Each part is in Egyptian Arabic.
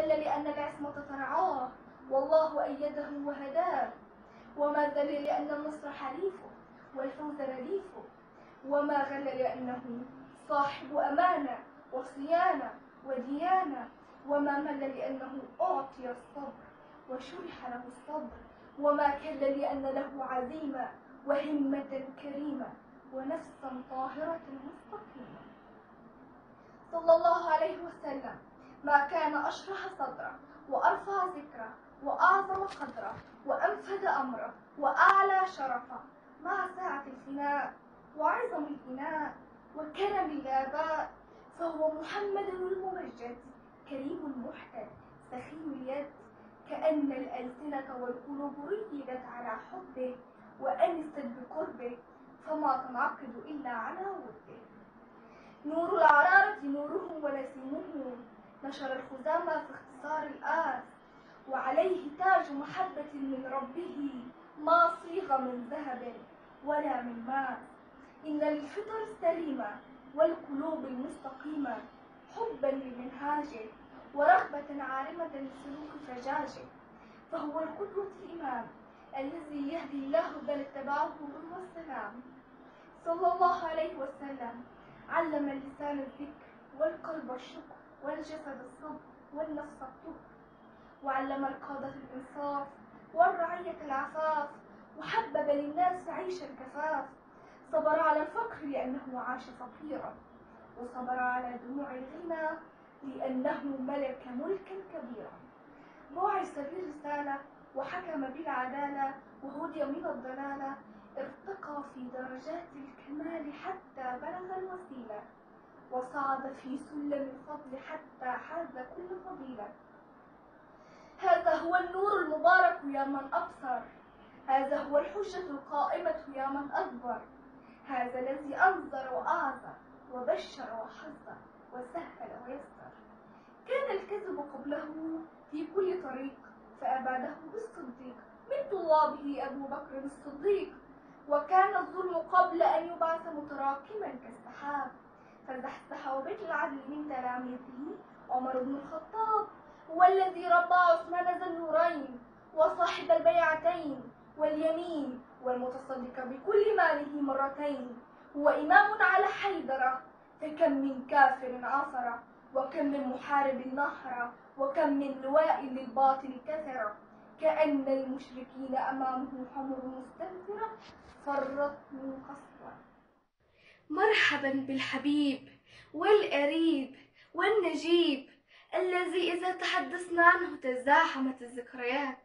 دل لأن العصمة ترعاه والله أيده وهداه وما دل لأن النصر حليفه والفوز رديفه وما غل لأنه صاحب أمانة وصيانة وديانة وما مل لأنه أعطي الصبر وشرح له الصبر وما كل لأن له عزيمة وهمة كريمة ونفسا طاهرة مستقيمة صلى الله عليه وسلم ما كان أشرح صدره وأرفع ذكره وأعظم قدره وأنفذ أمره وأعلى شرفه مع سعة الفناء وعظم الإناء وكرم الآباء فهو محمد الممجد كريم المحتد سخي اليد كأن الألسنة والقلوب ريدت على حبه وأنست بقربه فما تنعقد إلا على وده نور العرارة نورهم ونسيمهم نشر الخزامة في اختصار الآس وعليه تاج محبة من ربه ما صيغ من ذهب ولا من ماء إن للفطر السليمة والقلوب المستقيمة حبا لمنهاجه ورغبة عارمة لسلوك فجاجه فهو القدوة الإمام الذي يهدي الله بل اتبعه نور والسلام صلى الله عليه وسلم علم اللسان الذكر والقلب الشكر والجسد الصبر والنفس الطهر وعلم القادة الإنصاف والرعية العفاف وحبب للناس عيش الكفاف صبر على الفقر لأنه عاش فقيرا وصبر على دموع الغنى لأنه ملك ملكا كبيرا بعث بالرسالة وحكم بالعدالة وهدي من الضلالة ارتقى في درجات الكمال حتى بلغ الوسيلة وصعد في سلم الفضل حتى حاز كل فضيلة هذا هو النور المبارك يا من أبصر هذا هو الحجة القائمة يا من أكبر هذا الذي أنذر وأعذر وبشر وحذر وسهل ويسر كان الكذب قبله في كل طريق فأباده بالصديق من طلابه أبو بكر الصديق وكان الظلم قبل أن يبعث متراكما كالسحاب فزحزح وبيت العدل من تلاميذه عمر بن الخطاب هو الذي ربى عثمان ذا النورين وصاحب البيعتين واليمين والمتصدق بكل ماله مرتين هو إمام على حيدرة فكم من كافر عثر وكم من محارب نهر وكم من لواء للباطل كثر كأن المشركين أمامه حمر مستنفرة فرت من قسوة مرحبا بالحبيب والقريب والنجيب الذي إذا تحدثنا عنه تزاحمت الذكريات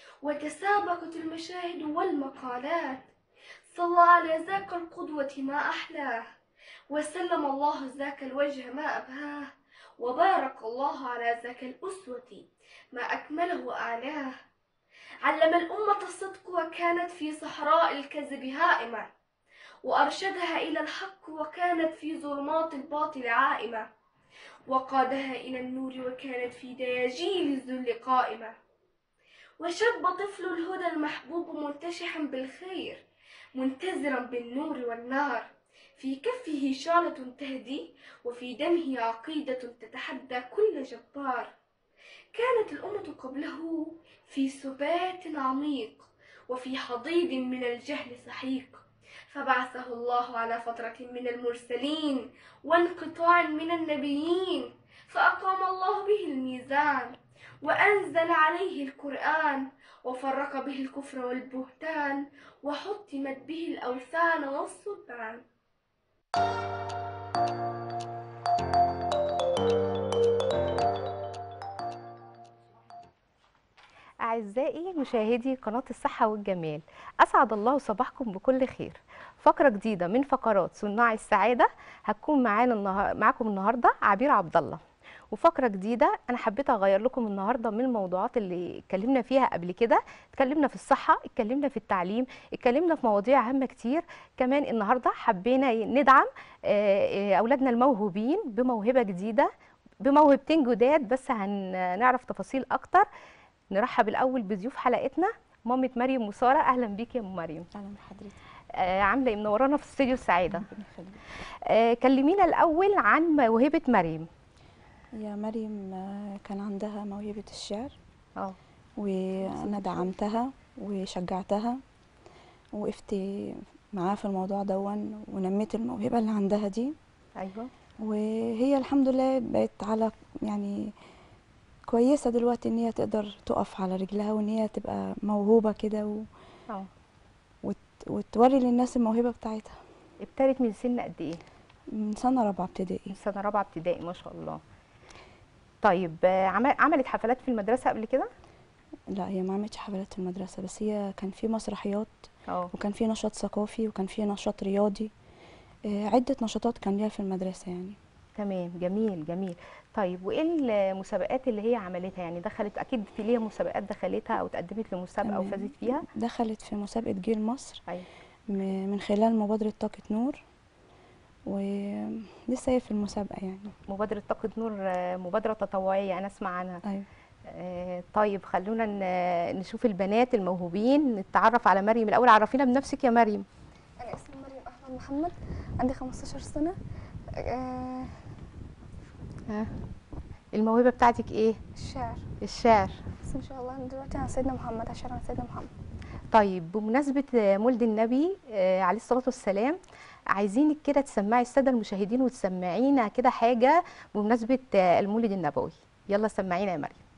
وتسابقت المشاهد والمقالات صلى على ذاك القدوة ما أحلاه وسلم الله ذاك الوجه ما أبهاه وبارك الله على ذاك الأسوة ما أكمله وأعلاه علم الأمة الصدق وكانت في صحراء الكذب هائمة وأرشدها إلى الحق وكانت في ظلمات الباطل عائمة وقادها إلى النور وكانت في دياجيل الذل قائمة وشب طفل الهدى المحبوب منتشحا بالخير منتزرا بالنور والنار في كفه شالة تهدي وفي دمه عقيدة تتحدى كل جبار كانت الأمة قبله في سبات عميق وفي حضيض من الجهل سحيق فبعثه الله على فترة من المرسلين وانقطاع من النبيين فأقام الله به الميزان وأنزل عليه القرآن وفرق به الكفر والبهتان وحطمت به الأوثان والصبان أعزائي مشاهدي قناة الصحة والجمال أسعد الله صباحكم بكل خير فقرة جديدة من فقرات صناع السعادة هتكون معانا النهار... معاكم النهاردة عبير عبد الله وفقرة جديدة أنا حبيت أغير لكم النهاردة من الموضوعات اللي اتكلمنا فيها قبل كده اتكلمنا في الصحة اتكلمنا في التعليم اتكلمنا في مواضيع هامة كتير كمان النهاردة حبينا ندعم آه، آه، أولادنا الموهوبين بموهبة جديدة بموهبتين جداد بس هنعرف تفاصيل أكتر نرحب الأول بضيوف حلقتنا مامة مريم وسارة أهلا بيك يا أم مريم اهلا بحضرتك آه، عاملة إيه منورانا في استوديو السعادة ربنا يخليك آه، كلمينا الأول عن موهبة مريم يا مريم آه، كان عندها موهبة الشعر اه وأنا دعمتها وشجعتها وقفت معاها في الموضوع دون ونميت الموهبة اللي عندها دي ايوه وهي الحمد لله بقت على يعني كويسة دلوقتي إن هي تقدر تقف على رجلها وإن هي تبقى موهوبة كده و... اه وت... وتوري للناس الموهبة بتاعتها ابتدت من سن قد ايه من سنة رابعة ابتدائي من سنه رابعه ابتدائي ما شاء الله طيب آه، عمل- عملت حفلات في المدرسه قبل كده لا هي ما عملتش حفلات في المدرسة بس هي كان في مسرحيات اه وكان في نشاط ثقافي وكان في نشاط رياضي آه، عدة نشاطات كان ليها في المدرسة يعني تمام جميل جميل طيب وايه المسابقات اللي هي عملتها يعني دخلت اكيد في ليها مسابقات دخلتها او تقدمت لمسابقه تمام. وفازت فيها دخلت في مسابقة جيل مصر ايوه م- من خلال مبادرة طاقة نور ولسه هي في المسابقة يعني مبادره طاقه نور آه، مبادره تطوعيه انا اسمع عنها أيوة آه، طيب خلونا ن- نشوف البنات الموهوبين نتعرف على مريم الاول عرفينا بنفسك يا مريم أنا اسمي مريم أحمد محمد عندي 15 سنة آه، ها الموهبه بتاعتك ايه الشعر الشعر بس إن شاء الله دلوقتي عن سيدنا محمد عشان عن سيدنا محمد طيب بمناسبة مولد النبي آه، عليه الصلاة والسلام عايزينك كده تسمعي السادة المشاهدين وتسمعينا كده حاجة بمناسبة آه، المولد النبوي يلا سمعينا يا مريم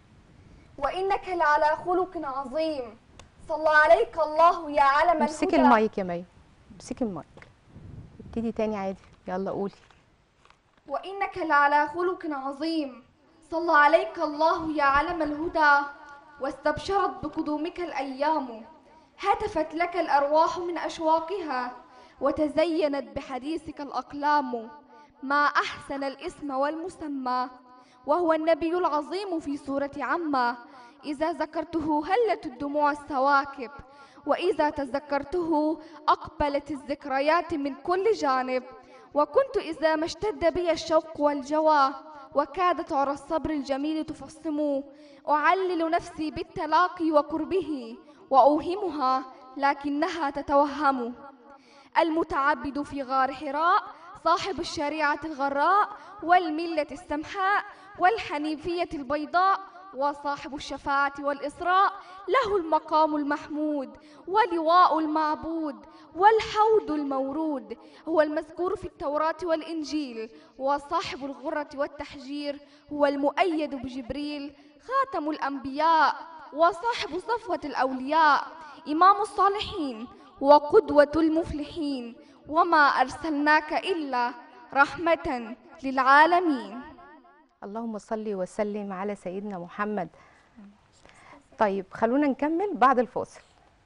وإنك لعلى خلق عظيم صلى عليك الله يا علم امسكي الهدى المايك يا مريم امسكي المايك ابتدي تاني عادي يلا قولي وإنك لعلى خلق عظيم صلى عليك الله يا علم الهدى واستبشرت بقدومك الأيام هتفت لك الأرواح من أشواقها وتزينت بحديثك الأقلام ما أحسن الاسم والمسمى وهو النبي العظيم في سورة عما إذا ذكرته هلت الدموع السواكب وإذا تذكرته أقبلت الذكريات من كل جانب وكنت إذا ما اشتد بي الشوق والجوى وكادت عرى الصبر الجميل تفصم أعلل نفسي بالتلاقي وقربه وأوهمها لكنها تتوهم المتعبد في غار حراء صاحب الشريعة الغراء والملة السمحاء والحنيفية البيضاء وصاحب الشفاعة والإسراء له المقام المحمود ولواء المعبود والحوض المورود هو المذكور في التوراة والإنجيل وصاحب الغرة والتحجير هو المؤيد بجبريل خاتم الأنبياء وصاحب صفوة الأولياء إمام الصالحين وقدوة المفلحين وما أرسلناك إلا رحمة للعالمين اللهم صل وسلم على سيدنا محمد طيب خلونا نكمل بعد الفاصل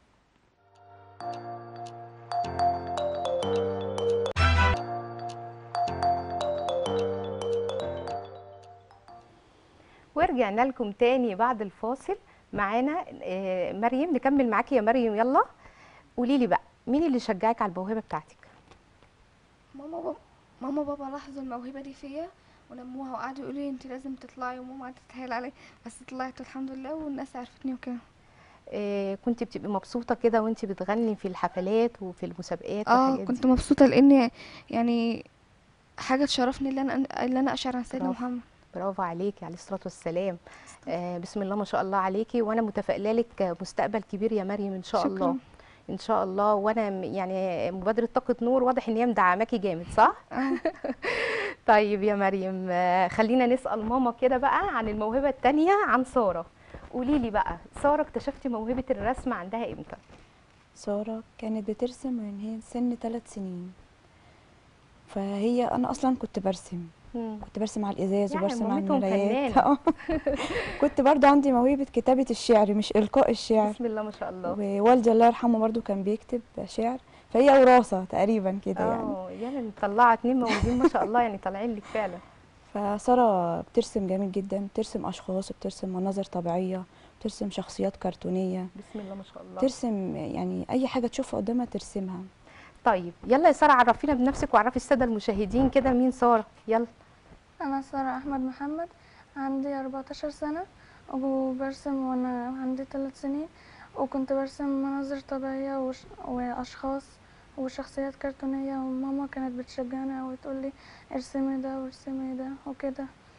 ورجعنا لكم تاني بعد الفاصل معانا آه، مريم نكمل معاكي يا مريم يلا قولي لي بقى مين اللي شجعك على الموهبه بتاعتك ماما بابا ماما بابا لاحظوا الموهبة دي فيا ونموها وقعدوا يقولوا لي انت لازم تطلعي وماما قعدت تتهيأ علي بس طلعت الحمد لله والناس عرفتني وكده آه، كنت بتبقي مبسوطه كده وانت بتغني في الحفلات وفي المسابقات اه والحاجات كنت دي مبسوطة لان يعني حاجة تشرفني اللي انا اللي انا اشعر عن سيدنا برافو. محمد برافو عليكي عليه الصلاه والسلام آه بسم الله ما شاء الله عليكي وانا متفائله لك مستقبل كبير يا مريم ان شاء شكراً. الله ان شاء الله وانا م- يعني مبادره طاقه نور واضح ان هي مدعماكي جامد صح اه طيب يا مريم آه، خلينا نسال ماما كده بقى عن الموهبه التانية عن ساره قولي لي بقى ساره اكتشفتي موهبه الرسم عندها امتى سارة كانت بترسم من هي سن ثلاث سنين فهي أنا أصلا كنت برسم مم. كنت برسم على الإزاز يعني وبرسم على مامتهم المرايات فنانة. آه. كنت برضو عندي موهبة كتابة الشعر مش إلقاء الشعر بسم الله ما شاء الله ووالدي الله يرحمه برضو كان بيكتب شعر فهي وراثة تقريبا كده يعني اه يعني مطلعه اتنين موهوبين ما شاء الله يعني طالعين لك فعلا فسارة بترسم جامد جدا بترسم أشخاص بترسم مناظر طبيعية بترسم شخصيات كرتونية بسم الله ما شاء الله ترسم يعني أي حاجة تشوفها قدامها ترسمها طيب يلا يا ساره عرفينا بنفسك وعرفي الساده المشاهدين كده مين ساره يلا أنا سارة أحمد محمد عندي 14 سنة وبرسم وأنا عندي 3 سنين وكنت برسم مناظر طبيعية وش... وأشخاص وشخصيات كرتونية وماما كانت بتشجعني وتقول لي ارسمي ده وارسمي ده وكده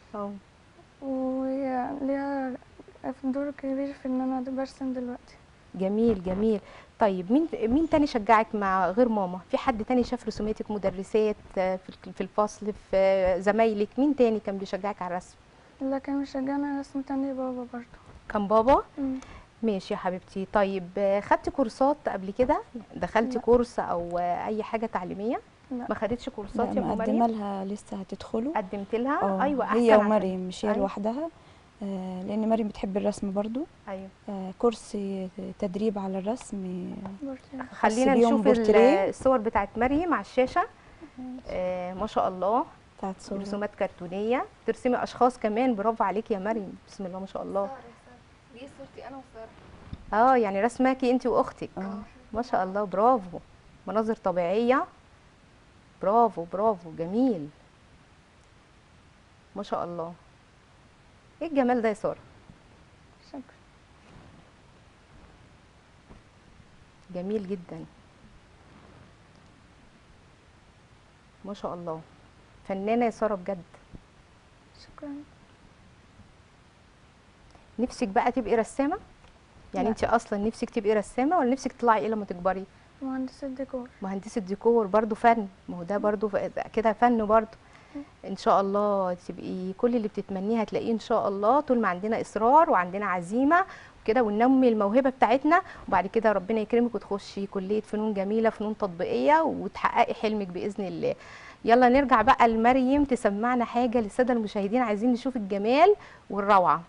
اه وهي ليها دور كبير في ان انا برسم دلوقتي جميل جميل طيب مين مين تاني شجعك مع غير ماما في حد تاني شاف رسوماتك مدرسات آه، في الك- في الفصل في آه، زمايلك مين تاني كان بيشجعك على الرسم اللي كان مشجعنا رسم تاني بابا برضه كان بابا مم. ماشي يا حبيبتي طيب آه، خدتي كورسات قبل كده دخلتي لا. كورس او آه، اي حاجه تعليميه لا. ما خدتش كورسات لا يا ام مقدمه مريم لها لسه هتدخلوا قدمت لها اه ايوه احسن هي عشان- ومريم مش هي أيوة. لوحدها آه، لان مريم بتحب الرسم برضو ايوه آه، كورس تدريب على الرسم برضه خلينا بيهم نشوف ال- بورتريه. الصور بتاعت مريم على الشاشه آه ما شاء الله بتاعت صورة رسومات كرتونيه ترسمي اشخاص كمان برافو عليكي يا مريم بسم الله ما شاء الله دي صورتي انا وساره اه يعني رسماكي انت واختك اه ما شاء الله برافو مناظر طبيعيه برافو برافو جميل ما شاء الله ايه الجمال ده يا ساره شكرا جميل جدا ما شاء الله فنانه يا ساره بجد شكرا نفسك بقى تبقي رسامه يعني لا. انت اصلا نفسك تبقي رسامه ولا نفسك تطلعي ايه لما تكبري مهندس الديكور مهندسة ديكور برضو فن ما هو ده برضو ف- كده فن برضو ان شاء الله تبقي كل اللي بتتمنيه هتلاقيه ان شاء الله طول ما عندنا اصرار وعندنا عزيمه وكده وننمي الموهبه بتاعتنا وبعد كده ربنا يكرمك وتخشي كليه فنون جميله فنون تطبيقيه وتحققي حلمك باذن الله يلا نرجع بقى لمريم تسمعنا حاجه للساده المشاهدين عايزين نشوف الجمال والروعه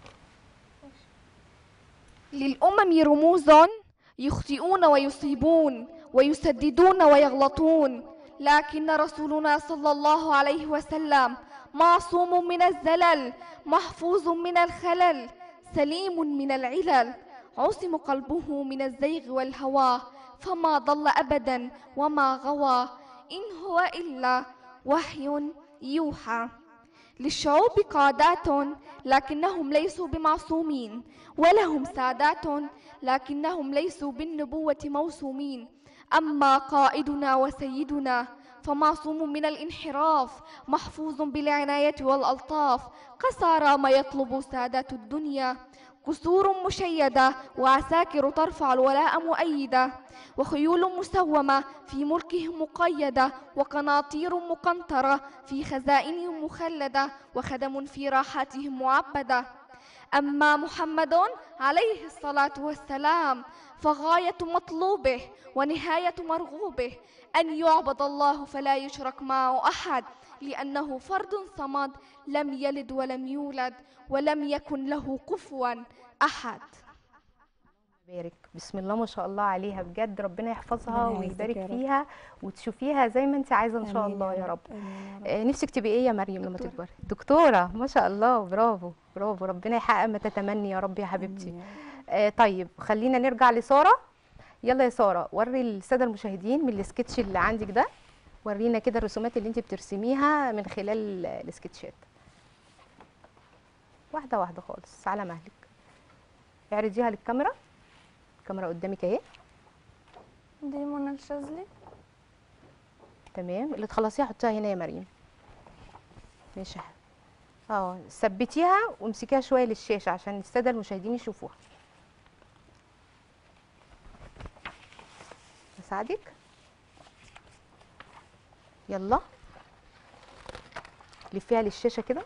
للأمم رموز يخطئون ويصيبون ويسددون ويغلطون لكن رسولنا صلى الله عليه وسلم معصوم من الزلل محفوظ من الخلل سليم من العلل عصم قلبه من الزيغ والهوى فما ضل أبدا وما غوى إن هو إلا وحي يوحى للشعوب قادات لكنهم ليسوا بمعصومين ولهم سادات لكنهم ليسوا بالنبوة موسومين أما قائدنا وسيدنا فمعصوم من الانحراف محفوظ بالعناية والألطاف قصارى ما يطلب سادات الدنيا قصور مشيدة وعساكر ترفع الولاء مؤيدة وخيول مسومة في ملكهم مقيدة وقناطير مقنطرة في خزائنهم مخلدة وخدم في راحاتهم معبدة أما محمد عليه الصلاة والسلام فغاية مطلوبه ونهاية مرغوبه أن يعبد الله فلا يشرك معه أحد لأنه فرد صمد لم يلد ولم يولد ولم يكن له كفوا أحد بارك بسم الله ما شاء الله عليها بجد ربنا يحفظها ربنا يعزك ويبارك يا رب. فيها وتشوفيها زي ما انت عايزه ان شاء آمين الله يا رب آمين يا رب. آه، نفسك تبقي ايه يا مريم لما دكتورة. تكبري دكتوره ما شاء الله برافو برافو ربنا يحقق ما تتمني يا رب يا حبيبتي آمين يا رب. آه طيب خلينا نرجع لساره يلا يا ساره وري الساده المشاهدين من السكتش اللي عندك ده ورينا كده الرسومات اللي انت بترسميها من خلال آه، السكتشات واحده واحده خالص على مهلك اعرضيها للكاميرا الكاميرا قدامك اهي دي منى الشاذلي تمام اللي تخلصيها حطيها هنا يا مريم ماشي يا حبيبي. اه ثبتيها وامسكيها شويه للشاشه عشان الساده المشاهدين يشوفوها اساعدك يلا لفيها للشاشه كده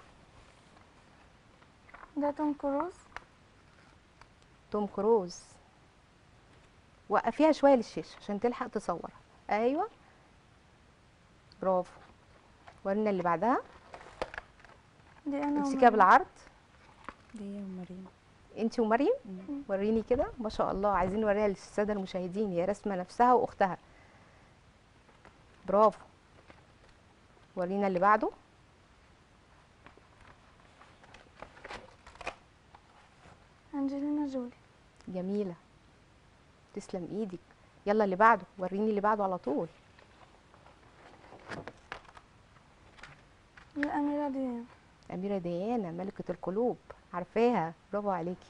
ده توم كروز توم كروز وقفيها شويه للشاشه عشان تلحق تصور ايوه برافو ورينا اللي بعدها دي انا امسكيها ومريم. بالعرض دي ومريم انت ومريم مم. وريني كده ما شاء الله عايزين نوريها للساده المشاهدين هي رسمه نفسها واختها برافو ورينا اللي بعده انجلينا جولي جميله تسلم ايدك يلا اللي بعده وريني اللي بعده على طول دي اميرة ديان اميره ديانا ملكه القلوب عارفاها برافو عليكي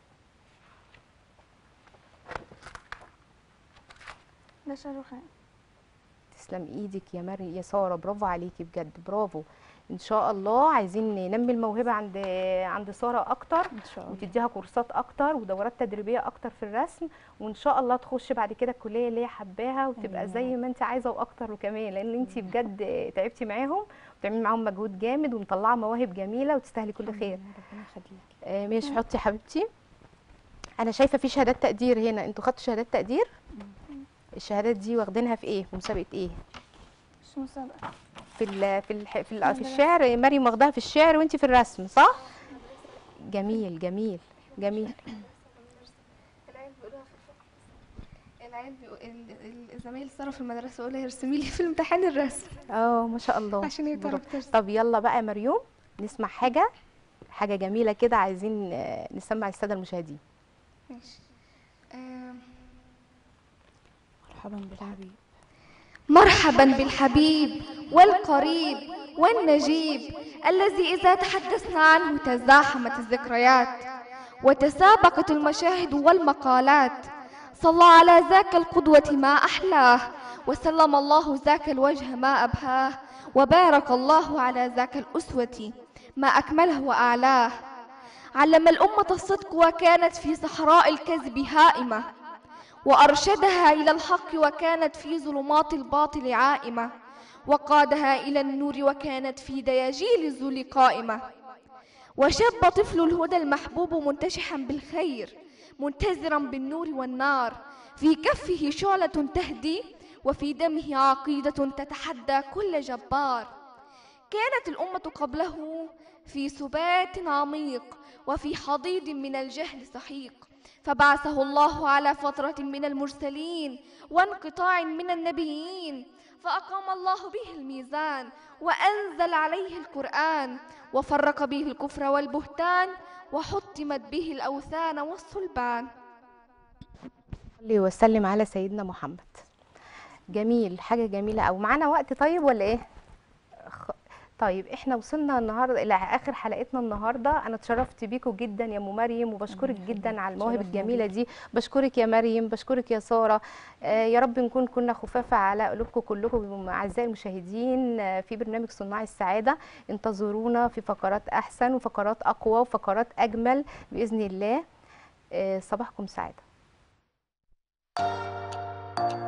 ده شاروخان تسلم ايدك يا مري يا ساره برافو عليكي بجد برافو ان شاء الله عايزين ننمي الموهبه عند عند ساره اكتر ان شاء الله وتديها كورسات اكتر ودورات تدريبيه اكتر في الرسم وان شاء الله تخش بعد كده الكليه اللي هي حباها وتبقى آمين يا زي ما انت عايزه واكتر وكمان لان انت بجد تعبتي معاهم وبتعملي معاهم مجهود جامد ومطلعه مواهب جميله وتستاهلي كل خير ربنا يخليك آه، ماشي حطي يا حبيبتي انا شايفه في شهادات تقدير هنا انتوا خدتوا شهادات تقدير الشهادات دي واخدينها في ايه في مسابقه ايه مش مسابقة في ال في ال في, ال في الشعر مريم واخداها في الشعر وانت في الرسم صح جميل جميل جميل العيال بيقولوها في الفقرة العيال بيقول ال- ال- الزمايل ساره في المدرسه يقولوا لي ارسمي لي في امتحان الرسم اه ما شاء الله عشان هي برافو. بتعرف ترسم طب يلا بقى يا مريوم نسمع حاجه حاجه جميله كده عايزين آه، نسمع الساده المشاهدين ماشي آم، مرحبا بالحبيب مرحبا بالحبيب والقريب والنجيب الذي إذا تحدثنا عنه تزاحمت الذكريات وتسابقت المشاهد والمقالات صلى على ذاك القدوة ما أحلاه وسلم الله ذاك الوجه ما أبهاه وبارك الله على ذاك الأسوة ما أكمله وأعلاه علم الأمة الصدق وكانت في صحراء الكذب هائمة وأرشدها إلى الحق وكانت في ظلمات الباطل عائمة وقادها إلى النور وكانت في دياجيل الذل قائمة وشب طفل الهدى المحبوب منتشحا بالخير منتزرا بالنور والنار في كفه شعلة تهدي وفي دمه عقيدة تتحدى كل جبار كانت الأمة قبله في سبات عميق وفي حضيض من الجهل سحيق فبعثه الله على فترة من المرسلين وانقطاع من النبيين فأقام الله به الميزان وأنزل عليه القرآن وفرق به الكفر والبهتان وحطمت به الأوثان والصلبان صلي وسلم على سيدنا محمد جميل حاجه جميله او معانا وقت طيب ولا ايه خ- طيب احنا وصلنا النهارده الى اخر حلقتنا النهارده انا اتشرفت بيكم جدا يا ام مريم وبشكرك الله جدا يخليك. على المواهب شرفنا الجميله بيك. دي بشكرك يا مريم بشكرك يا ساره آه يا رب نكون كنا خفافه على قلوبكم كلكم اعزائي المشاهدين آه في برنامج صناع السعاده انتظرونا في فقرات احسن وفقرات اقوى وفقرات اجمل باذن الله آه صباحكم سعاده